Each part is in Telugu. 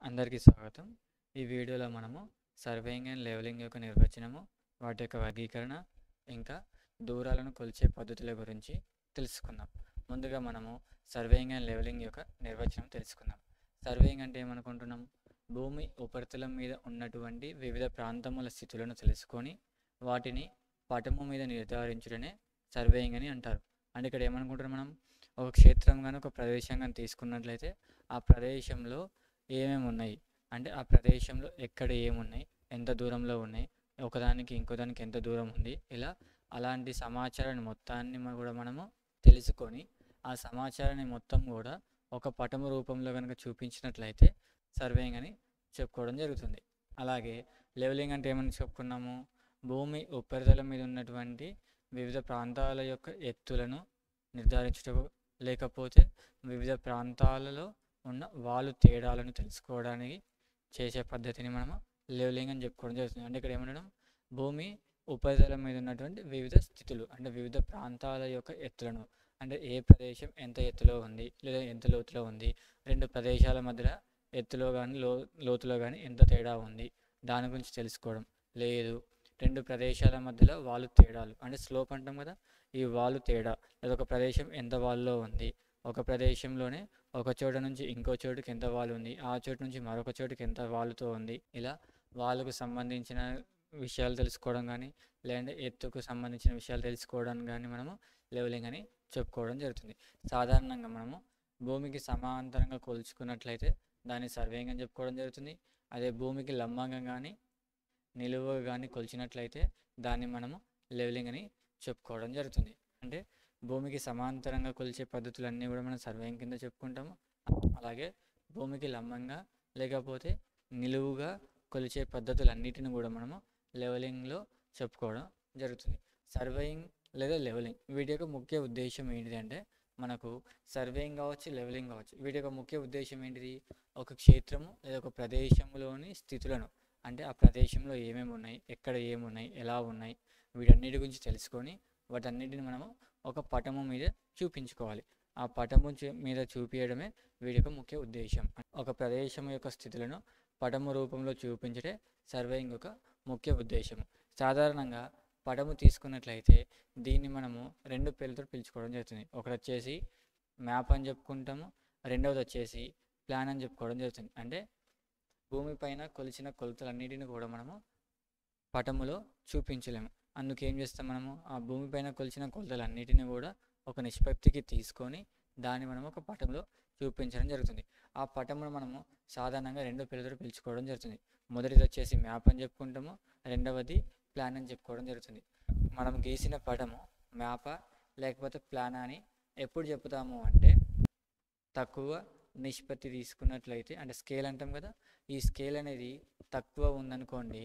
అందరికీ స్వాగతం ఈ వీడియోలో మనము సర్వేయింగ్ అండ్ లెవెలింగ్ యొక్క నిర్వచనము వాటి యొక్క వర్గీకరణ ఇంకా దూరాలను కొలిచే పద్ధతుల గురించి తెలుసుకుందాం ముందుగా మనము సర్వేయింగ్ అండ్ లెవెలింగ్ యొక్క నిర్వచనం తెలుసుకుందాం సర్వేయింగ్ అంటే ఏమనుకుంటున్నాం భూమి ఉపరితలం మీద ఉన్నటువంటి వివిధ ప్రాంతముల స్థితులను తెలుసుకొని వాటిని పటము మీద నిర్ధారించడమే సర్వేయింగ్ అని అంటారు అంటే ఇక్కడ ఏమనుకుంటున్నాం మనం ఒక క్షేత్రం కానీ ఒక ప్రదేశం కానీ తీసుకున్నట్లయితే ఆ ప్రదేశంలో ఏమేమి ఉన్నాయి అంటే ఆ ప్రదేశంలో ఎక్కడ ఏమున్నాయి ఎంత దూరంలో ఉన్నాయి ఒకదానికి ఇంకోదానికి ఎంత దూరం ఉంది ఇలా అలాంటి సమాచారాన్ని మొత్తాన్ని మ- కూడా మనము తెలుసుకొని ఆ సమాచారాన్ని మొత్తం కూడా ఒక పటము రూపంలో కనుక చూపించినట్లయితే సర్వేయింగ్ అని చెప్పుకోవడం జరుగుతుంది అలాగే లెవెలింగ్ అంటే ఏమని చెప్పుకున్నాము భూమి ఉపరితలం మీద ఉన్నటువంటి వివిధ ప్రాంతాల యొక్క ఎత్తులను నిర్ధారించుటకు లేకపోతే వివిధ ప్రాంతాలలో ఉన్న వాళ్ళు తేడాలను తెలుసుకోవడానికి చేసే పద్ధతిని మనము లెవెలింగ్ అని చెప్పుకోవడం జరుగుతుంది అంటే ఇక్కడ ఏమనడం భూమి ఉపరితలం మీద ఉన్నటువంటి వివిధ స్థితులు అంటే వివిధ ప్రాంతాల యొక్క ఎత్తులను అంటే ఏ ప్రదేశం ఎంత ఎత్తులో ఉంది లేదా ఎంత లోతులో ఉంది రెండు ప్రదేశాల మధ్యలో ఎత్తులో కానీ లో లోతులో కానీ ఎంత తేడా ఉంది దాని గురించి తెలుసుకోవడం లేదు రెండు ప్రదేశాల మధ్యలో వాళ్ళు తేడాలు అంటే స్లోప్ అంటాం కదా ఈ వాళ్ళు తేడా లేదా ఒక ప్రదేశం ఎంత వాళ్ళలో ఉంది ఒక ప్రదేశంలోనే ఒక చోట నుంచి ఇంకో చోటుకి ఎంత వాలు ఉంది ఆ చోటు నుంచి మరొక చోటుకి ఎంత వాలుతో ఉంది ఇలా వాళ్ళకు సంబంధించిన విషయాలు తెలుసుకోవడం కానీ లేదంటే ఎత్తుకు సంబంధించిన విషయాలు తెలుసుకోవడం కానీ మనము లెవెలింగ్ అని చెప్పుకోవడం జరుగుతుంది సాధారణంగా మనము భూమికి సమాంతరంగా కొలుచుకున్నట్లయితే దాన్ని సర్వేయింగ్ అని చెప్పుకోవడం జరుగుతుంది అదే భూమికి లంబంగా కానీ నిలువుగా కానీ కొలిచినట్లయితే దాన్ని మనము లెవెలింగ్ అని చెప్పుకోవడం జరుగుతుంది అంటే భూమికి సమాంతరంగా కొలిచే పద్ధతులన్నీ కూడా మనం సర్వేయింగ్ కింద చెప్పుకుంటాము అలాగే భూమికి లంబంగా లేకపోతే నిలువుగా కొలిచే పద్ధతులన్నిటిని కూడా మనము లెవెలింగ్లో చెప్పుకోవడం జరుగుతుంది సర్వేయింగ్ లేదా లెవెలింగ్ వీటి యొక్క ముఖ్య ఉద్దేశం ఏంటిది అంటే మనకు సర్వేయింగ్ కావచ్చు లెవెలింగ్ కావచ్చు వీటి యొక్క ముఖ్య ఉద్దేశం ఏంటిది ఒక క్షేత్రము లేదా ఒక ప్రదేశంలోని స్థితులను అంటే ఆ ప్రదేశంలో ఏమేమి ఉన్నాయి ఎక్కడ ఏమున్నాయి ఎలా ఉన్నాయి వీటన్నిటి గురించి తెలుసుకొని వాటన్నిటిని మనము ఒక పటము మీద చూపించుకోవాలి ఆ పటము చూ- మీద చూపించడమే వీటి యొక్క ముఖ్య ఉద్దేశం ఒక ప్రదేశం యొక్క స్థితులను పటము రూపంలో చూపించడే సర్వేయింగ్ యొక్క ముఖ్య ఉద్దేశం సాధారణంగా పటము తీసుకున్నట్లయితే దీన్ని మనము రెండు పేర్లతో పిలుచుకోవడం జరుగుతుంది ఒకటి వచ్చేసి మ్యాప్ అని చెప్పుకుంటాము రెండవది వచ్చేసి ప్లాన్ అని చెప్పుకోవడం జరుగుతుంది అంటే భూమిపైన కొలిచిన కొలతలన్నిటిని కూడా మనము పటములో చూపించలేము అందుకు ఏం చేస్తాం మనము ఆ భూమిపైన కొలిచిన కొలతలన్నిటిని కూడా ఒక నిష్పత్తికి తీసుకొని దాన్ని మనం ఒక పటంలో చూపించడం జరుగుతుంది ఆ పటమును మనము సాధారణంగా రెండు పిల్లలతో పిలుచుకోవడం జరుగుతుంది మొదటిది వచ్చేసి మ్యాప్ అని చెప్పుకుంటాము రెండవది ప్లాన్ అని చెప్పుకోవడం జరుగుతుంది మనం గీసిన పటము మ్యాపా లేకపోతే ప్లాన్ అని ఎప్పుడు చెప్తాము అంటే తక్కువ నిష్పత్తి తీసుకున్నట్లయితే అంటే స్కేల్ అంటాం కదా ఈ స్కేల్ అనేది తక్కువ ఉందనుకోండి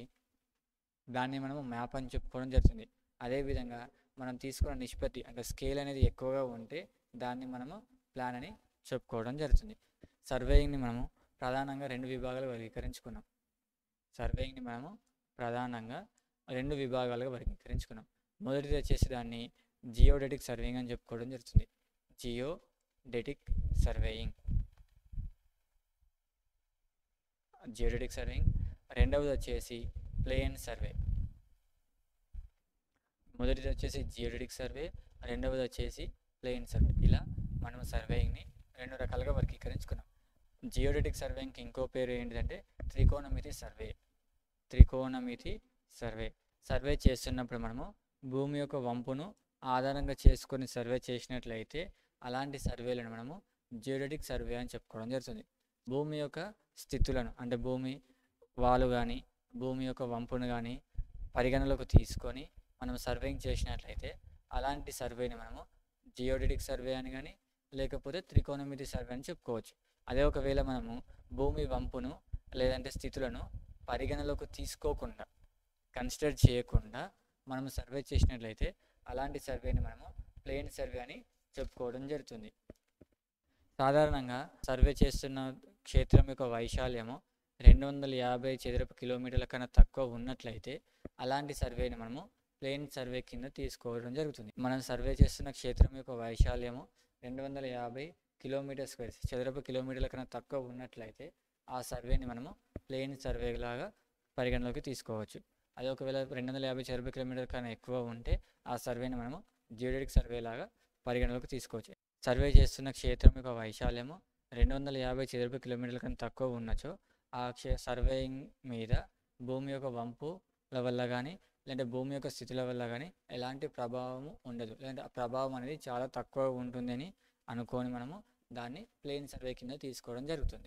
దాన్ని మనము మ్యాప్ అని చెప్పుకోవడం జరుగుతుంది అదేవిధంగా మనం తీసుకున్న నిష్పత్తి అంటే స్కేల్ అనేది ఎక్కువగా ఉంటే దాన్ని మనము ప్లాన్ అని చెప్పుకోవడం జరుగుతుంది సర్వేయింగ్ని మనము ప్రధానంగా రెండు విభాగాలు వర్గీకరించుకున్నాం సర్వేయింగ్ని మనము ప్రధానంగా రెండు విభాగాలుగా వర్గీకరించుకున్నాం మొదటిది వచ్చేసి దాన్ని జియోడెటిక్ సర్వేయింగ్ అని చెప్పుకోవడం జరుగుతుంది జియోడెటిక్ సర్వేయింగ్ జియోడెటిక్ సర్వేయింగ్ రెండవది వచ్చేసి ప్లేన్ సర్వే మొదటిది వచ్చేసి జియోడెటిక్ సర్వే రెండవది వచ్చేసి ప్లేన్ సర్వే ఇలా మనం సర్వేయింగ్ని రెండు రకాలుగా వర్గీకరించుకున్నాం జియోడెటిక్ సర్వేయింగ్కి ఇంకో పేరు ఏంటిదంటే త్రికోణమితి సర్వే త్రికోణమితి సర్వే సర్వే చేస్తున్నప్పుడు మనము భూమి యొక్క వంపును ఆధారంగా చేసుకొని సర్వే చేసినట్లయితే అలాంటి సర్వేలను మనము జియోడెటిక్ సర్వే అని చెప్పుకోవడం జరుగుతుంది భూమి యొక్క స్థితులను అంటే భూమి వాలు కానీ భూమి యొక్క వంపును కానీ పరిగణలోకి తీసుకొని మనం సర్వేయింగ్ చేసినట్లయితే అలాంటి సర్వేని మనము జియోడెటిక్ సర్వే అని కానీ లేకపోతే త్రికోణమితి సర్వే అని చెప్పుకోవచ్చు అదే ఒకవేళ మనము భూమి వంపును లేదంటే స్థితులను పరిగణలోకి తీసుకోకుండా కన్సిడర్ చేయకుండా మనం సర్వే చేసినట్లయితే అలాంటి సర్వేని మనము ప్లేన్ సర్వే అని చెప్పుకోవడం జరుగుతుంది సాధారణంగా సర్వే చేస్తున్న క్షేత్రం యొక్క వైశాల్యము రెండు వందల యాభై చదరపు కిలోమీటర్ల కన్నా తక్కువ ఉన్నట్లయితే అలాంటి సర్వేని మనము ప్లేన్ సర్వే కింద తీసుకోవడం జరుగుతుంది మనం సర్వే చేస్తున్న క్షేత్రం యొక్క వైశాల్యము రెండు వందల యాభై కిలోమీటర్ స్క్వేర్ చదరపు కిలోమీటర్ల కన్నా తక్కువ ఉన్నట్లయితే ఆ సర్వేని మనము ప్లేన్ సర్వే లాగా పరిగణలోకి తీసుకోవచ్చు అది ఒకవేళ రెండు వందల యాభై చదరపు కిలోమీటర్ కన్నా ఎక్కువ ఉంటే ఆ సర్వేని మనము జియోడెటిక్ సర్వే లాగా పరిగణలోకి తీసుకోవచ్చు సర్వే చేస్తున్న క్షేత్రం యొక్క వైశాల్యము రెండు వందల యాభై చదరపు కిలోమీటర్ల కన్నా తక్కువ ఉన్నచో ఆ క్షే సర్వేయింగ్ మీద భూమి యొక్క వంపుల వల్ల కానీ లేదంటే భూమి యొక్క స్థితుల వల్ల కానీ ఎలాంటి ప్రభావం ఉండదు లేదంటే ఆ ప్రభావం అనేది చాలా తక్కువ ఉంటుందని అనుకొని మనము దాన్ని ప్లేన్ సర్వే కింద తీసుకోవడం జరుగుతుంది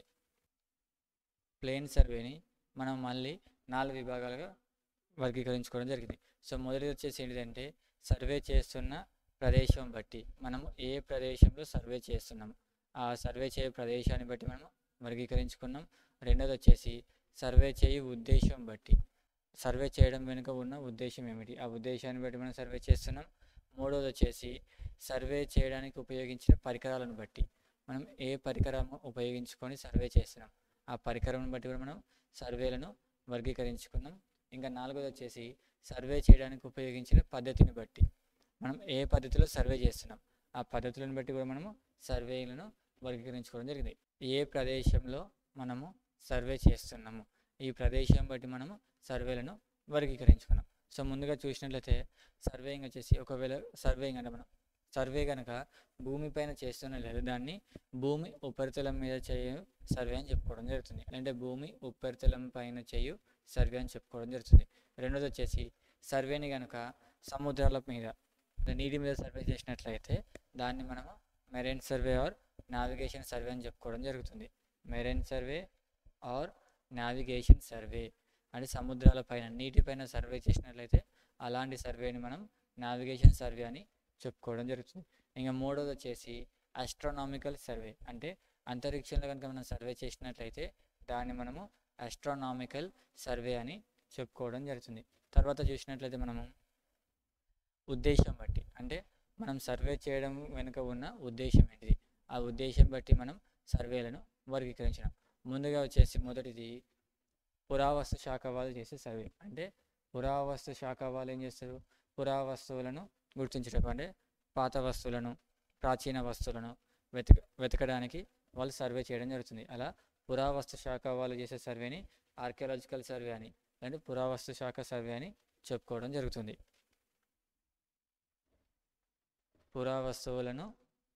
ప్లేన్ సర్వేని మనం మళ్ళీ నాలుగు విభాగాలుగా వర్గీకరించుకోవడం జరిగింది సో మొదటిది వచ్చేసి ఏంటిదంటే సర్వే చేస్తున్న ప్రదేశం బట్టి మనము ఏ ప్రదేశంలో సర్వే చేస్తున్నాము ఆ సర్వే చేయే ప్రదేశాన్ని బట్టి మనం వర్గీకరించుకున్నాం రెండోది వచ్చేసి సర్వే చేయు ఉద్దేశం బట్టి సర్వే చేయడం వెనుక ఉన్న ఉద్దేశం ఏమిటి ఆ ఉద్దేశాన్ని బట్టి మనం సర్వే చేస్తున్నాం మూడోది వచ్చేసి సర్వే చేయడానికి ఉపయోగించిన పరికరాలను బట్టి మనం ఏ పరికరం ఉపయోగించుకొని సర్వే చేస్తున్నాం ఆ పరికరం బట్టి కూడా మనం సర్వేలను వర్గీకరించుకున్నాం ఇంకా నాలుగోది వచ్చేసి సర్వే చేయడానికి ఉపయోగించిన పద్ధతిని బట్టి మనం ఏ పద్ధతిలో సర్వే చేస్తున్నాం ఆ పద్ధతులను బట్టి కూడా మనము సర్వేలను వర్గీకరించుకోవడం జరిగింది ఏ ప్రదేశంలో మనము సర్వే చేస్తున్నాము ఈ ప్రదేశం బట్టి మనము సర్వేలను వర్గీకరించుకున్నాం సో ముందుగా చూసినట్లయితే సర్వేయింగ్ వచ్చేసి ఒకవేళ సర్వేయింగ్ అంటే మనం సర్వే కనుక భూమిపైన చేస్తున్నట్లయితే దాన్ని భూమి ఉపరితలం మీద చేయు సర్వే అని చెప్పుకోవడం జరుగుతుంది అంటే భూమి ఉపరితలం పైన చేయు సర్వే అని చెప్పుకోవడం జరుగుతుంది రెండోది వచ్చేసి సర్వేని కనుక సముద్రాల మీద నీటి మీద సర్వే చేసినట్లయితే దాన్ని మనము marine survey or navigation survey అని చెప్పుకోవడం జరుగుతుంది marine survey or navigation survey అంటే సముద్రాల పైన నీటిపైన సర్వే చేసినట్లయితే అలాంటి సర్వేని మనం నావిగేషన్ సర్వే అని చెప్పుకోవడం జరుగుతుంది ఇంకా మూడోది వచ్చేసి ఆస్ట్రానామికల్ సర్వే అంటే అంతరిక్షంలో కనుక మనం సర్వే చేసినట్లయితే దాన్ని మనము ఆస్ట్రానామికల్ సర్వే అని చెప్పుకోవడం జరుగుతుంది తర్వాత చూసినట్లయితే మనము ఉద్దేశం బట్టి అంటే మనం సర్వే చేయడం వెనుక ఉన్న ఉద్దేశం ఏంటిది ఆ ఉద్దేశం బట్టి మనం సర్వేలను వర్గీకరించడం ముందుగా వచ్చేసి మొదటిది పురావస్తు శాఖ వాళ్ళు చేసే సర్వే అంటే పురావస్తు శాఖ వాళ్ళు ఏం చేస్తారు పురావస్తువులను గుర్తించడం అంటే పాత వస్తువులను ప్రాచీన వస్తువులను వెతక వెతకడానికి వాళ్ళు సర్వే చేయడం జరుగుతుంది అలా పురావస్తు శాఖ వాళ్ళు చేసే సర్వేని ఆర్కియాలజికల్ సర్వే అని అంటే పురావస్తు శాఖ సర్వే అని చెప్పుకోవడం జరుగుతుంది పురావస్తువులను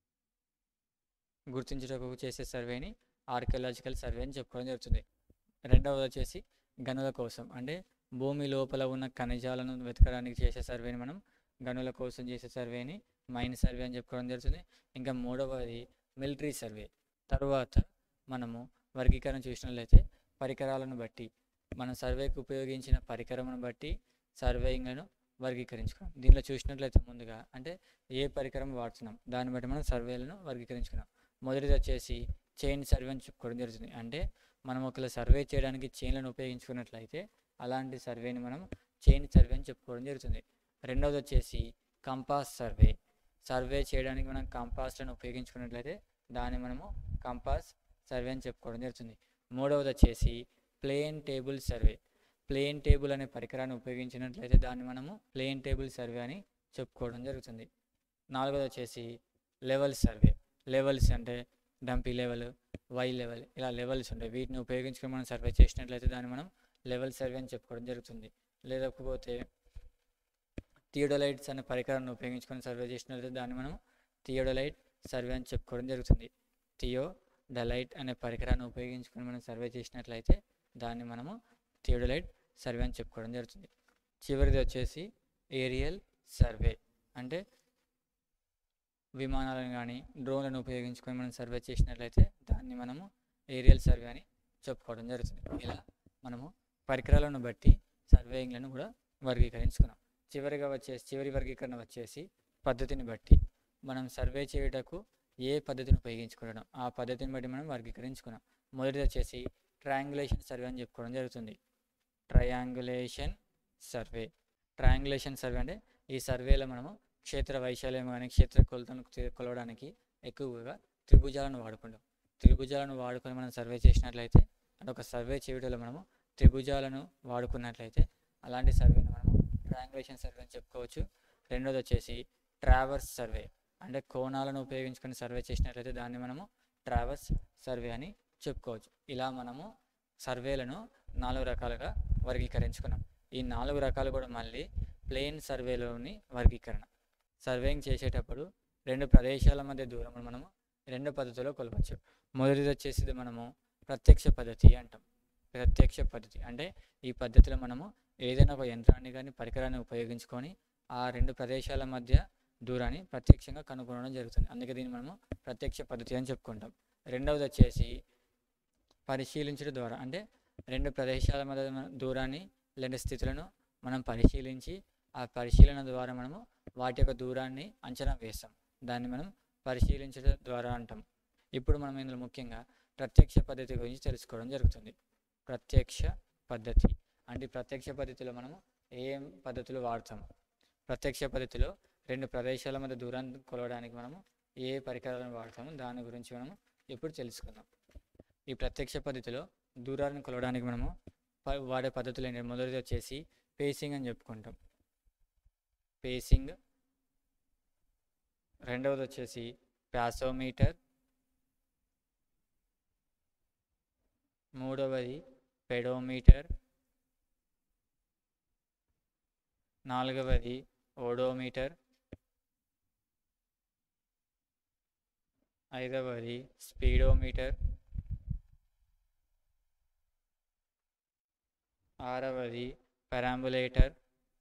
గుర్తించుటకు చేసే సర్వేని ఆర్కియాలజికల్ సర్వే అని చెప్పుకోవడం జరుగుతుంది రెండవది వచ్చేసి గనుల కోసం అంటే భూమి లోపల ఉన్న ఖనిజాలను వెతకడానికి చేసే సర్వేని మనం గనుల కోసం చేసే సర్వేని మైన్ సర్వే అని చెప్పుకోవడం జరుగుతుంది ఇంకా మూడవది మిలిటరీ సర్వే తర్వాత మనము వర్గీకరణ చూసినట్లయితే పరికరాలను బట్టి మనం సర్వేకి ఉపయోగించిన పరికరమును బట్టి సర్వేయింగ్లను వర్గీకరించుకున్నాం దీనిలో చూసినట్లయితే ముందుగా అంటే ఏ పరికరం వాడుతున్నాం దాన్ని బట్టి మనం సర్వేలను వర్గీకరించుకున్నాం మొదటిది వచ్చేసి చైన్ సర్వే అని చెప్పుకోవడం జరుగుతుంది అంటే మనం ఒకవేళ సర్వే చేయడానికి చైన్లను ఉపయోగించుకున్నట్లయితే అలాంటి సర్వేని మనం చైన్ సర్వే అని చెప్పుకోవడం జరుగుతుంది రెండవది వచ్చేసి కంపాస్ సర్వే సర్వే చేయడానికి మనం కంపాస్లను ఉపయోగించుకున్నట్లయితే దాన్ని మనము కంపాస్ సర్వే అని చెప్పుకోవడం జరుగుతుంది మూడవది వచ్చేసి plane table survey plane table అనే పరికరాన్ని ఉపయోగించినట్లయితే దాన్ని మనము ప్లేన్ టేబుల్ సర్వే అని చెప్పుకోవడం జరుగుతుంది నాలుగవది వచ్చేసి లెవెల్ సర్వే లెవెల్స్ అంటే డంపీ లెవెల్ వై లెవెల్ ఇలా లెవెల్స్ ఉంటాయి వీటిని ఉపయోగించుకొని మనం సర్వే చేసినట్లయితే దాన్ని మనం లెవెల్ సర్వే అని చెప్పుకోవడం జరుగుతుంది లేకపోతే థియోడోలైట్స్ అనే పరికరాన్ని ఉపయోగించుకొని సర్వే చేసినట్లయితే దాన్ని మనం థియోడోలైట్ సర్వే అని చెప్పుకోవడం జరుగుతుంది థియో డలైట్ అనే పరికరాన్ని ఉపయోగించుకొని మనం సర్వే చేసినట్లయితే దాన్ని మనము థియోడోలైట్ సర్వే అని చెప్పుకోవడం జరుగుతుంది చివరిది వచ్చేసి ఏరియల్ సర్వే అంటే విమానాలను కానీ డ్రోన్లను ఉపయోగించుకొని మనం సర్వే చేసినట్లయితే దాన్ని మనము ఏరియల్ సర్వే అని చెప్పుకోవడం జరుగుతుంది ఇలా మనము పరికరాలను బట్టి సర్వేయింగ్లను కూడా వర్గీకరించుకున్నాం చివరిగా వచ్చేసి చివరి వర్గీకరణ వచ్చేసి పద్ధతిని బట్టి మనం సర్వే చేయుటకు ఏ పద్ధతిని ఉపయోగించుకుంటున్నాం ఆ పద్ధతిని బట్టి మనం వర్గీకరించుకున్నాం మొదటిది వచ్చేసి ట్రయాంగులేషన్ సర్వే అని చెప్పుకోవడం జరుగుతుంది ట్రయాంగులేషన్ సర్వే ట్రయాంగులేషన్ సర్వే అంటే ఈ సర్వేలో మనము క్షేత్ర వైశాల్యం కానీ క్షేత్ర కొలతను తె- కొలవడానికి ఎక్కువగా త్రిభుజాలను వాడుకుంటాం త్రిభుజాలను వాడుకొని మనం సర్వే చేసినట్లయితే అంటే ఒక సర్వే చేయడంలో మనము త్రిభుజాలను వాడుకున్నట్లయితే అలాంటి సర్వేని మనము ట్రయాంగులేషన్ సర్వే అని చెప్పుకోవచ్చు రెండోది వచ్చేసి ట్రావర్స్ సర్వే అంటే కోణాలను ఉపయోగించుకొని సర్వే చేసినట్లయితే దాన్ని మనము ట్రావర్స్ సర్వే అని చెప్పుకోవచ్చు ఇలా మనము సర్వేలను నాలుగు రకాలుగా వర్గీకరించుకున్నాం ఈ నాలుగు రకాలు కూడా మళ్ళీ ప్లేన్ సర్వేలోని వర్గీకరణ సర్వేయింగ్ చేసేటప్పుడు రెండు ప్రదేశాల మధ్య దూరం మనము రెండు పద్ధతుల్లో కొలవచ్చు మొదటిది వచ్చేసి ఇది మనము ప్రత్యక్ష పద్ధతి అంటాం ప్రత్యక్ష పద్ధతి అంటే ఈ పద్ధతిలో మనము ఏదైనా ఒక యంత్రాన్ని కానీ పరికరాన్ని ఉపయోగించుకొని ఆ రెండు ప్రదేశాల మధ్య దూరాన్ని ప్రత్యక్షంగా కనుగొనడం జరుగుతుంది అందుకే దీన్ని మనము ప్రత్యక్ష పద్ధతి అని చెప్పుకుంటాం రెండవది వచ్చేసి పరిశీలించడం ద్వారా అంటే రెండు ప్రదేశాల మధ్య మన దూరాన్ని లేదా స్థితులను మనం పరిశీలించి ఆ పరిశీలన ద్వారా మనము వాటి యొక్క దూరాన్ని అంచనా వేస్తాం దాన్ని మనం పరిశీలించడం ద్వారా అంటాం ఇప్పుడు మనం ఇందులో ముఖ్యంగా ప్రత్యక్ష పద్ధతి గురించి తెలుసుకోవడం జరుగుతుంది ప్రత్యక్ష పద్ధతి అంటే ఈ ప్రత్యక్ష పద్ధతిలో మనము ఏం పద్ధతులు వాడతాము ప్రత్యక్ష పద్ధతిలో రెండు ప్రదేశాల మధ్య దూరాన్ని కొలవడానికి మనము ఏ పరికరాలను వాడతామో దాని గురించి మనము ఇప్పుడు తెలుసుకుందాం ఈ ప్రత్యక్ష పద్ధతిలో దూరాలను కొలవడానికి మనము ప- వాడే పద్ధతులు ఏంటి మొదటిది వచ్చేసి పేసింగ్ అని చెప్పుకుంటాం పేసింగ్ రెండవది వచ్చేసి ప్యాసోమీటర్ మూడవది పెడోమీటర్ నాలుగవది ఓడోమీటర్ ఐదవది స్పీడోమీటర్ ఆరవది పెరాంబులేటర్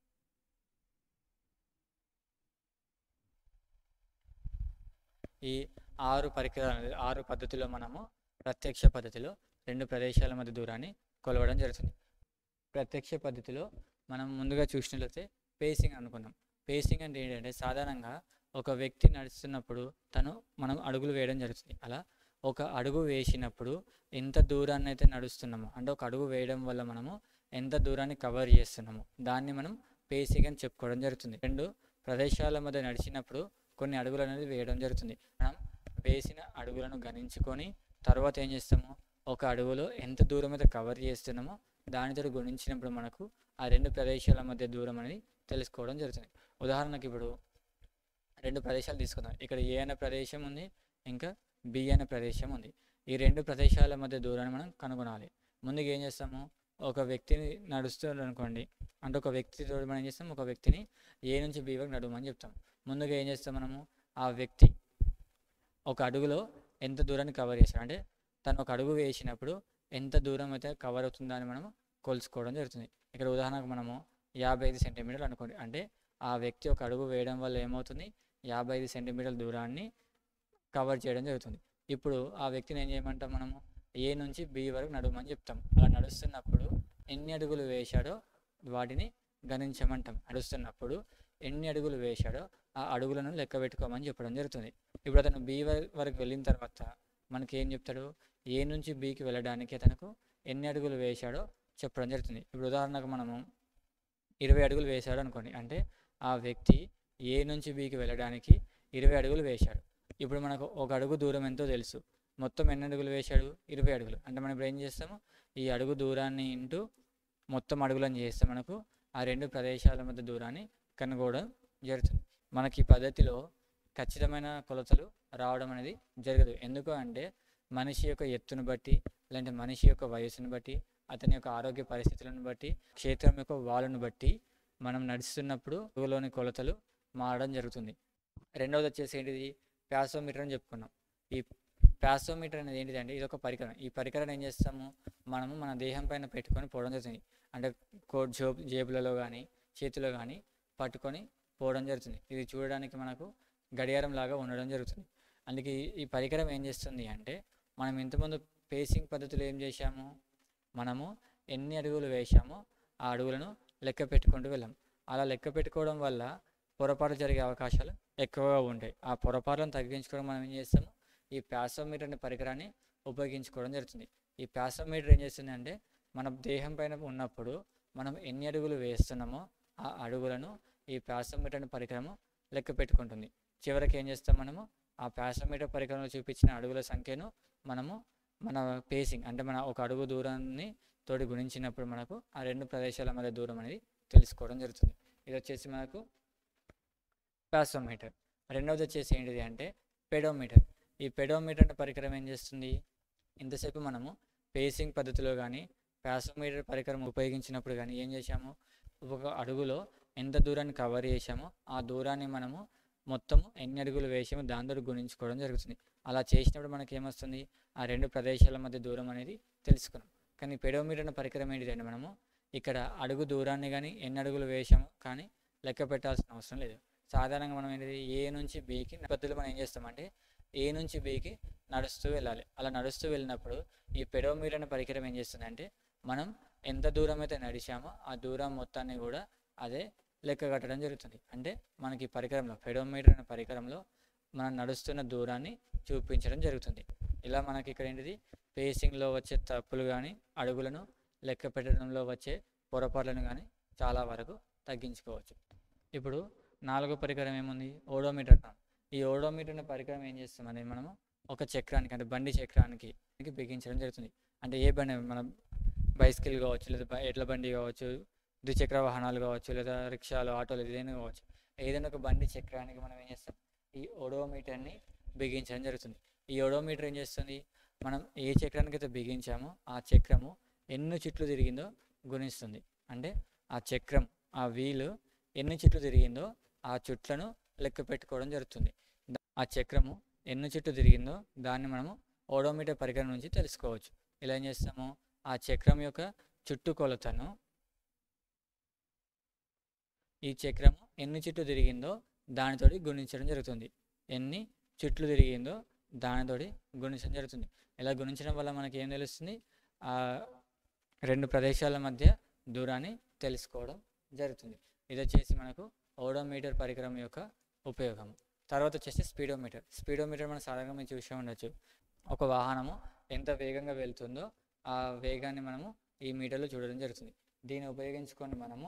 ఈ ఆరు పరికరాలు ఆరు పద్ధతిలో మనము ప్రత్యక్ష పద్ధతిలో రెండు ప్రదేశాల మధ్య దూరాన్ని కొలవడం జరుగుతుంది ప్రత్యక్ష పద్ధతిలో మనం ముందుగా చూసినట్లయితే పేసింగ్ అనుకున్నాం పేసింగ్ అంటే ఏంటంటే సాధారణంగా ఒక వ్యక్తి నడుస్తున్నప్పుడు తను మనం అడుగులు వేయడం జరుగుతుంది అలా ఒక అడుగు వేసినప్పుడు ఎంత దూరాన్ని అయితే నడుస్తున్నామో అంటే ఒక అడుగు వేయడం వల్ల మనము ఎంత దూరాన్ని కవర్ చేస్తున్నామో దాన్ని మనం పేసింగ్ అని చెప్పుకోవడం జరుగుతుంది రెండు ప్రదేశాల మధ్య నడిచినప్పుడు కొన్ని అడుగులు అనేది వేయడం జరుగుతుంది మనం వేసిన అడుగులను గణించుకొని తర్వాత ఏం చేస్తాము ఒక అడుగులో ఎంత దూరం అయితే కవర్ చేస్తున్నామో దానితో గుణించినప్పుడు మనకు ఆ రెండు ప్రదేశాల మధ్య దూరం అనేది తెలుసుకోవడం జరుగుతుంది ఉదాహరణకి ఇప్పుడు రెండు ప్రదేశాలు తీసుకుందాం ఇక్కడ ఏ అనే ప్రదేశం ఉంది ఇంకా బి అనే ప్రదేశం ఉంది ఈ రెండు ప్రదేశాల మధ్య దూరాన్ని మనం కనుగొనాలి ముందుగా ఏం చేస్తాము ఒక వ్యక్తిని నడుస్తున్నాడు అనుకోండి అంటే ఒక వ్యక్తితో మనం ఏం చేస్తాం ఒక వ్యక్తిని ఏ నుంచి బి వరకు నడవమని చెప్తాం ముందుగా ఏం చేస్తాం మనము ఆ వ్యక్తి ఒక అడుగులో ఎంత దూరాన్ని కవర్ చేస్తాడు అంటే తను ఒక అడుగు వేసినప్పుడు ఎంత దూరం అయితే కవర్ అవుతుందో అని మనము కొలుసుకోవడం జరుగుతుంది ఇక్కడ ఉదాహరణకు మనము యాభై ఐదు సెంటీమీటర్లు అనుకోండి అంటే ఆ వ్యక్తి ఒక అడుగు వేయడం వల్ల ఏమవుతుంది యాభై ఐదు సెంటీమీటర్ల దూరాన్ని కవర్ చేయడం జరుగుతుంది ఇప్పుడు ఆ వ్యక్తిని ఏం చేయమంటాం మనము ఏ నుంచి బి వరకు నడవమని చెప్తాం అలా నడుస్తున్నప్పుడు ఎన్ని అడుగులు వేశాడో వాటిని గణించమంటాం నడుస్తున్నప్పుడు ఎన్ని అడుగులు వేశాడో ఆ అడుగులను లెక్క పెట్టుకోమని చెప్పడం జరుగుతుంది ఇప్పుడు అతను బి వరకు వెళ్ళిన తర్వాత మనకి ఏం చెప్తాడు ఏ నుంచి బికి వెళ్ళడానికి అతనికి ఎన్ని అడుగులు వేశాడో చెప్పడం జరుగుతుంది ఇప్పుడు ఉదాహరణకు మనము ఇరవై అడుగులు వేశాడు అనుకోండి అంటే ఆ వ్యక్తి ఏ నుంచి బికి వెళ్ళడానికి ఇరవై అడుగులు వేశాడు ఇప్పుడు మనకు ఒక అడుగు దూరం ఎంతో తెలుసు మొత్తం ఎన్ని అడుగులు వేశాడు ఇరవై అడుగులు అంటే మనం ఇప్పుడు ఏం చేస్తాము ఈ అడుగు దూరాన్ని ఇంటూ మొత్తం అడుగులను చేస్తే మనకు ఆ రెండు ప్రదేశాల మధ్య దూరాన్ని కనుగొనడం జరుగుతుంది మనకి ఈ పద్ధతిలో ఖచ్చితమైన కొలతలు రావడం అనేది జరగదు ఎందుకు అంటే మనిషి యొక్క ఎత్తును బట్టి లేదంటే మనిషి యొక్క వయసును బట్టి అతని యొక్క ఆరోగ్య పరిస్థితులను బట్టి క్షేత్రం యొక్క వాలును బట్టి మనం నడుస్తున్నప్పుడు లోని కొలతలు మారడం జరుగుతుంది రెండవది వచ్చేసి ఏంటిది ప్యాసోమీటర్ అని చెప్పుకున్నాం ఈ ప్యాసోమీటర్ అనేది ఏంటిదంటే ఇది ఒక పరికరం ఈ పరికరాన్ని ఏం చేస్తాము మనము మన దేహం పైన పెట్టుకొని పోవడం జరుగుతుంది అంటే కోట్ జోబ్ జేబులలో కానీ చేతిలో కానీ పట్టుకొని పోవడం జరుగుతుంది ఇది చూడడానికి మనకు గడియారం లాగా ఉండడం జరుగుతుంది అందుకే ఈ- ఈ పరికరం ఏం చేస్తుంది అంటే మనం ఇంతకుముందు పేసింగ్ పద్ధతిలో ఏం చేశాము మనము ఎన్ని అడుగులు వేశామో ఆ అడుగులను లెక్క పెట్టుకుంటూ వెళ్ళాం అలా లెక్క పెట్టుకోవడం వల్ల పొరపాటు జరిగే అవకాశాలు ఎక్కువగా ఉంటాయి ఆ పొరపాట్లను తగ్గించుకోవడం మనం ఏం చేస్తాము ఈ ప్యాసోమీటర్ అనే పరికరాన్ని ఉపయోగించుకోవడం జరుగుతుంది ఈ ప్యాసోమీటర్ ఏం చేస్తుంది అంటే మన దేహం పైన ఉన్నప్పుడు మనం ఎన్ని అడుగులు వేస్తున్నామో ఆ అడుగులను ఈ ప్యాసోమీటర్ అనే పరికరము లెక్క పెట్టుకుంటుంది చివరికి ఏం చేస్తాం మనము ఆ ప్యాసోమీటర్ పరికరంలో చూపించిన అడుగుల సంఖ్యను మనము మన పేసింగ్ అంటే మన ఒక అడుగు దూరాన్ని తోటి గుణించినప్పుడు మనకు ఆ రెండు ప్రదేశాల మధ్య దూరం అనేది తెలుసుకోవడం జరుగుతుంది ఇది వచ్చేసి మనకు ప్యాసోమీటర్ రెండవది వచ్చేసి ఏంటిది అంటే పెడోమీటర్ ఈ పెడోమీటర్ అనే పరికరం ఏం చేస్తుంది ఇంతసేపు మనము పేసింగ్ పద్ధతిలో కానీ ప్యాసోమీటర్ పరికరం ఉపయోగించినప్పుడు కానీ ఏం చేశాము ఒక అడుగులో ఎంత దూరాన్ని కవర్ చేశామో ఆ దూరాన్ని మనము మొత్తం ఎన్ని అడుగులు వేసామో దాంతో గుణించుకోవడం జరుగుతుంది అలా చేసినప్పుడు మనకి ఏమొస్తుంది ఆ రెండు ప్రదేశాల మధ్య దూరం అనేది తెలుసుకున్నాం కానీ పెడోమీటర్ అనే పరికరం ఏంటిదంటే మనము ఇక్కడ అడుగు దూరాన్ని కానీ ఎన్ని అడుగులు వేసామో కానీ లెక్క పెట్టాల్సిన అవసరం లేదు సాధారణంగా మనం ఏంటిది ఏ నుంచి బీకి పద్ధతిలో మనం ఏం చేస్తామంటే ఏ నుంచి బీకి నడుస్తూ వెళ్ళాలి అలా నడుస్తూ వెళ్ళినప్పుడు ఈ పెడోమీటర్ అనే పరికరం ఏం చేస్తుందంటే మనం ఎంత దూరం అయితే నడిచామో ఆ దూరం మొత్తాన్ని కూడా అదే లెక్క కట్టడం జరుగుతుంది అంటే మనకి ఈ పరికరంలో పెడోమీటర్ అనే పరికరంలో మనం నడుస్తున్న దూరాన్ని చూపించడం జరుగుతుంది ఇలా మనకి ఇక్కడ ఏంటిది పేసింగ్లో వచ్చే తప్పులు కానీ అడుగులను లెక్క పెట్టడంలో వచ్చే పొరపాట్లను కానీ చాలా వరకు తగ్గించుకోవచ్చు ఇప్పుడు నాలుగో పరికరం ఏముంది ఓడోమీటర్ అంటాం ఈ ఓడోమీటర్ అనే పరికరం ఏం చేస్తామని మనము ఒక చక్రానికి అంటే బండి చక్రానికి బిగించడం జరుగుతుంది అంటే ఏ బండి మన బైసికల్ కావచ్చు లేదా బై- ఎడ్ల బండి కావచ్చు ద్విచక్ర వాహనాలు కావచ్చు లేదా రిక్షాలు ఆటోలు ఏదైనా కావచ్చు ఏదైనా ఒక బండి చక్రానికి మనం ఏం చేస్తాం ఈ ఓడోమీటర్ని బిగించడం జరుగుతుంది ఈ ఓడోమీటర్ ఏం చేస్తుంది మనం ఏ చక్రానికి అయితే బిగించామో ఆ చక్రము ఎన్ని చుట్లు తిరిగిందో గుణిస్తుంది అంటే ఆ చక్రం ఆ వీలు ఎన్ని చుట్లు తిరిగిందో ఆ చుట్లను లెక్క పెట్టుకోవడం జరుగుతుంది ద- ఆ చక్రము ఎన్ని చుట్లు తిరిగిందో దాన్ని మనము ఓడోమీటర్ పరికరం నుంచి తెలుసుకోవచ్చు ఇలా ఏం చేస్తాము ఆ చక్రం యొక్క చుట్టుకొలతను ఈ చక్రము ఎన్ని చుట్లు తిరిగిందో దానితోటి గుణించడం జరుగుతుంది ఎన్ని చుట్లు తిరిగిందో దానితోటి గుణించడం జరుగుతుంది ఇలా గుణించడం వల్ల మనకి ఏం తెలుస్తుంది ఆ రెండు ప్రదేశాల మధ్య దూరాన్ని తెలుసుకోవడం జరుగుతుంది ఇది వచ్చేసి మనకు ఓడోమీటర్ పరికరం యొక్క ఉపయోగం తర్వాత వచ్చేసి స్పీడోమీటర్ స్పీడోమీటర్ మనం సాధారణంగా మీరు చూసే ఉండొచ్చు ఒక వాహనము ఎంత వేగంగా వెళ్తుందో ఆ వేగాన్ని మనము ఈ మీటర్లో చూడడం జరుగుతుంది దీన్ని ఉపయోగించుకొని మనము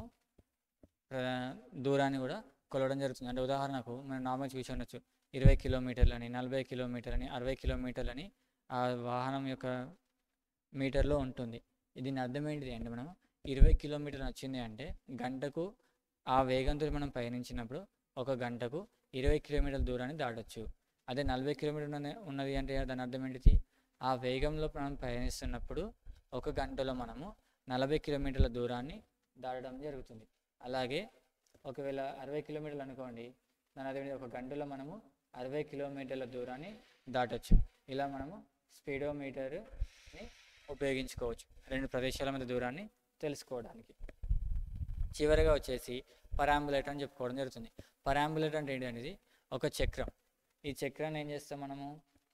ఆ, దూరాన్ని కూడా కొలవడం జరుగుతుంది అంటే ఉదాహరణకు మనం నార్మల్ చూసి ఉండొచ్చు ఇరవై కిలోమీటర్లని నలభై కిలోమీటర్లని అరవై కిలోమీటర్లని ఆ వాహనం యొక్క మీటర్లో ఉంటుంది దీని అర్థం ఏంటిది అంటే మనం ఇరవై కిలోమీటర్లు వచ్చింది అంటే గంటకు ఆ వేగంతో మనం పయనించినప్పుడు ఒక గంటకు ఇరవై కిలోమీటర్ల దూరాన్ని దాటొచ్చు అదే నలభై కిలోమీటర్ ఉన్నది ఉన్నది అంటే దాని అర్థం ఏంటిది ఆ వేగంలో మనం పయనిస్తున్నప్పుడు ఒక గంటలో మనము నలభై కిలోమీటర్ల దూరాన్ని దాటడం జరుగుతుంది అలాగే ఒకవేళ అరవై కిలోమీటర్లు అనుకోండి దాని అదే ఒక గంటలో మనము అరవై కిలోమీటర్ల దూరాన్ని దాటొచ్చు ఇలా మనము స్పీడోమీటర్ని ఉపయోగించుకోవచ్చు రెండు ప్రదేశాల మధ్య దూరాన్ని తెలుసుకోవడానికి చివరిగా వచ్చేసి పరాంబులేటర్ అని చెప్పుకోవడం జరుగుతుంది పరాంబులేటర్ అంటే ఏంటి అనేది ఒక చక్రం ఈ చక్రాన్ని ఏం చేస్తాం మనము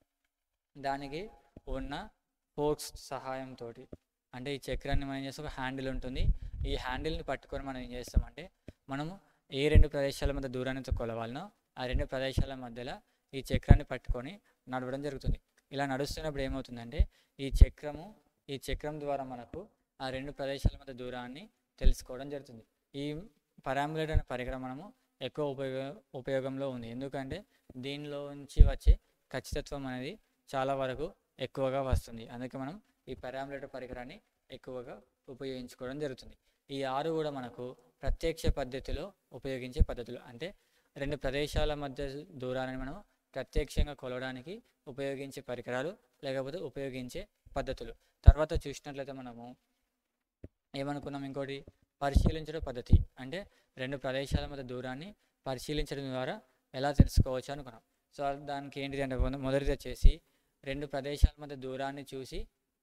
దానికి ఉన్న ఫోర్క్స్ సహాయంతో అంటే ఈ చక్రాన్ని మనం ఏం చేస్తాం ఒక హ్యాండిల్ ఉంటుంది ఈ హ్యాండిల్ని పట్టుకొని మనం ఏం చేస్తామంటే మనము ఏ రెండు ప్రదేశాల మధ్య దూరాన్ని కొలవాలనో ఆ రెండు ప్రదేశాల మధ్యలో ఈ చక్రాన్ని పట్టుకొని నడవడం జరుగుతుంది ఇలా నడుస్తున్నప్పుడు ఏమవుతుందంటే ఈ చక్రము ఈ చక్రం ద్వారా మనకు ఆ రెండు ప్రదేశాల మధ్య దూరాన్ని తెలుసుకోవడం జరుగుతుంది ఈ పరాంబులేటర్ అనే పరికరం మనము ఎక్కువ ఉపయోగ ఉపయోగంలో ఉంది ఎందుకంటే దీనిలో నుంచి వచ్చే ఖచ్చితత్వం అనేది చాలా వరకు ఎక్కువగా వస్తుంది అందుకే మనం ఈ పరాంబులేటర్ పరికరాన్ని ఎక్కువగా ఉపయోగించుకోవడం జరుగుతుంది ఈ ఆరు కూడా మనకు ప్రత్యక్ష పద్ధతిలో ఉపయోగించే పద్ధతులు అంటే రెండు ప్రదేశాల మధ్య దూరాన్ని మనం ప్రత్యక్షంగా కొలవడానికి ఉపయోగించే పరికరాలు లేకపోతే ఉపయోగించే పద్ధతులు తర్వాత చూసినట్లయితే మనము ఏమనుకున్నాం ఇంకోటి పరిశీలించడం పద్ధతి అంటే రెండు ప్రదేశాల మధ్య దూరాన్ని పరిశీలించడం ద్వారా ఎలా తెలుసుకోవచ్చు అనుకున్నాం సో దానికి ఏంటిది అంటే మొద- మొదటిది వచ్చేసి రెండు ప్రదేశాల మధ్య దూరాన్ని చూసి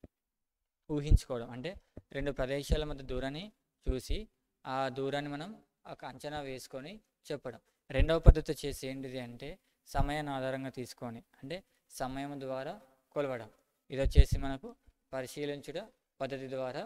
ఊహించుకోవడం అంటే రెండు ప్రదేశాల మధ్య దూరాన్ని చూసి ఆ దూరాన్ని మనం ఒక అంచనా వేసుకొని చెప్పడం రెండవ పద్ధతి వచ్చేసి ఏంటిది అంటే సమయాన్ని ఆధారంగా తీసుకొని అంటే సమయం ద్వారా కొలవడం ఇది వచ్చేసి మనకు పరిశీలించుట పద్ధతి ద్వారా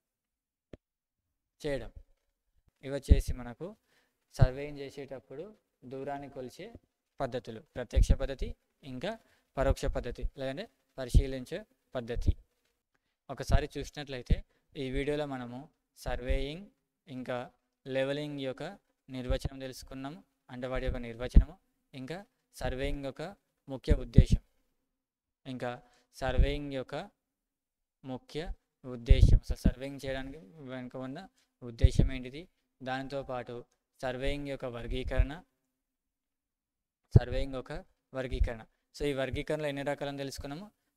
చేయడం ఇవి వచ్చేసి మనకు సర్వేయింగ్ చేసేటప్పుడు దూరాన్ని కొలిచే పద్ధతులు ప్రత్యక్ష పద్ధతి ఇంకా పరోక్ష పద్ధతి లేదంటే పరిశీలించే పద్ధతి ఒకసారి చూసినట్లయితే ఈ వీడియోలో మనము సర్వేయింగ్ ఇంకా లెవెలింగ్ యొక్క నిర్వచనం తెలుసుకున్నాము అంటే వాటి యొక్క నిర్వచనము ఇంకా సర్వేయింగ్ యొక్క ముఖ్య ఉద్దేశం ఇంకా సర్వేయింగ్ యొక్క ముఖ్య ఉద్దేశం అసలు సర్వేయింగ్ చేయడానికి వెనుక ఉన్న ఉద్దేశం ఏంటిది దానితో పాటు సర్వేయింగ్ యొక్క వర్గీకరణ సర్వేయింగ్ ఒక వర్గీకరణ సో ఈ వర్గీకరణలో ఎన్ని రకాలను తెలుసుకున్నాము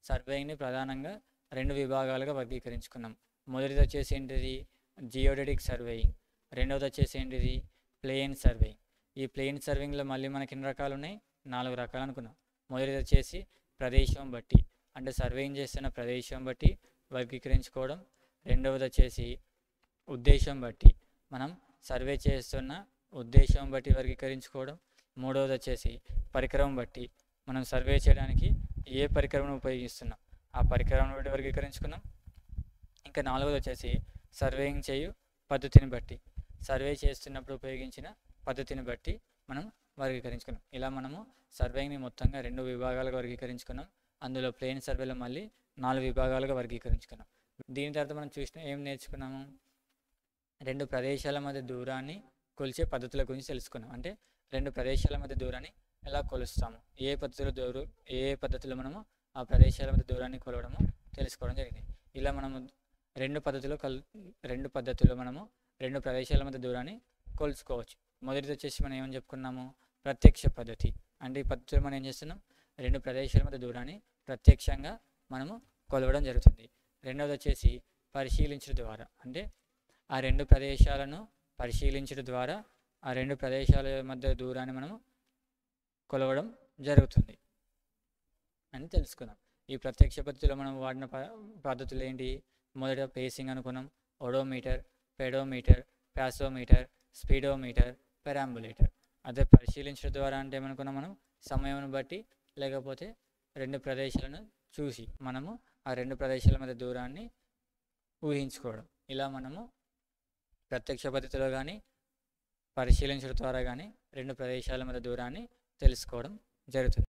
సర్వేయింగ్ని ప్రధానంగా రెండు విభాగాలుగా వర్గీకరించుకున్నాం మొదటిది వచ్చేసి ఏంటిది జియోడెటిక్ సర్వేయింగ్ రెండవది వచ్చేసి ఏంటిది ప్లేన్ సర్వేయింగ్ ఈ ప్లేన్ సర్వేయింగ్లో మళ్ళీ మనకి ఎన్ని రకాలు ఉన్నాయి నాలుగు రకాలు అనుకున్నాం మొదటిది వచ్చేసి ప్రదేశం బట్టి అంటే సర్వేయింగ్ చేస్తున్న ప్రదేశం బట్టి వర్గీకరించుకోవడం రెండవది వచ్చేసి ఉద్దేశం బట్టి మనం సర్వే చేస్తున్న ఉద్దేశం బట్టి వర్గీకరించుకోవడం మూడవది వచ్చేసి పరికరం బట్టి మనం సర్వే చేయడానికి ఏ పరికరం ఉపయోగిస్తున్నాం ఆ పరికరం బట్టి వర్గీకరించుకున్నాం ఇంకా నాలుగవది వచ్చేసి సర్వేయింగ్ చేయు పద్ధతిని బట్టి సర్వే చేస్తున్నప్పుడు ఉపయోగించిన పద్ధతిని బట్టి మనం వర్గీకరించుకున్నాం ఇలా మనము సర్వేయింగ్ని మొత్తంగా రెండు విభాగాలుగా వర్గీకరించుకున్నాం అందులో ప్లేన్ సర్వేలో మళ్ళీ నాలుగు విభాగాలుగా వర్గీకరించుకున్నాం దీని తర్వాత మనం చూసిన ఏం నేర్చుకున్నాము రెండు ప్రదేశాల మధ్య దూరాన్ని కొలిచే పద్ధతుల గురించి తెలుసుకున్నాం అంటే రెండు ప్రదేశాల మధ్య దూరాన్ని ఎలా కొలుస్తాము ఏ పద్ధతిలో దూరు ఏ ఏ పద్ధతిలో మనము ఆ ప్రదేశాల మధ్య దూరాన్ని కొలవడము తెలుసుకోవడం జరిగింది ఇలా మనము రెండు పద్ధతిలో కల్ రెండు పద్ధతిలో మనము రెండు ప్రదేశాల మధ్య దూరాన్ని కొలుచుకోవచ్చు మొదటిది వచ్చేసి మనం ఏమని చెప్పుకున్నాము ప్రత్యక్ష పద్ధతి అంటే ఈ పద్ధతిలో మనం ఏం చేస్తున్నాం రెండు ప్రదేశాల మధ్య దూరాన్ని ప్రత్యక్షంగా మనము కొలవడం జరుగుతుంది రెండవది వచ్చేసి పరిశీలించడం ద్వారా అంటే ఆ రెండు ప్రదేశాలను పరిశీలించడం ద్వారా ఆ రెండు ప్రదేశాల మధ్య దూరాన్ని మనము కొలవడం జరుగుతుంది అని తెలుసుకుందాం ఈ ప్రత్యక్ష పద్ధతిలో మనం వాడిన ప పద్ధతులు ఏంటి మొదట పేసింగ్ అనుకున్నాం ఒడోమీటర్ పెడోమీటర్ ప్యాసోమీటర్ స్పీడోమీటర్ పెరాంబులేటర్ అదే పరిశీలించడం ద్వారా అంటే ఏమనుకున్నాం మనం సమయం బట్టి లేకపోతే రెండు ప్రదేశాలను చూసి మనము ఆ రెండు ప్రదేశాల మధ్య దూరాన్ని ఊహించుకోవడం ఇలా మనము ప్రత్యక్ష పద్ధతిలో కానీ పరిశీలించడం ద్వారా కానీ రెండు ప్రదేశాల మధ్య దూరాన్ని తెలుసుకోవడం జరుగుతుంది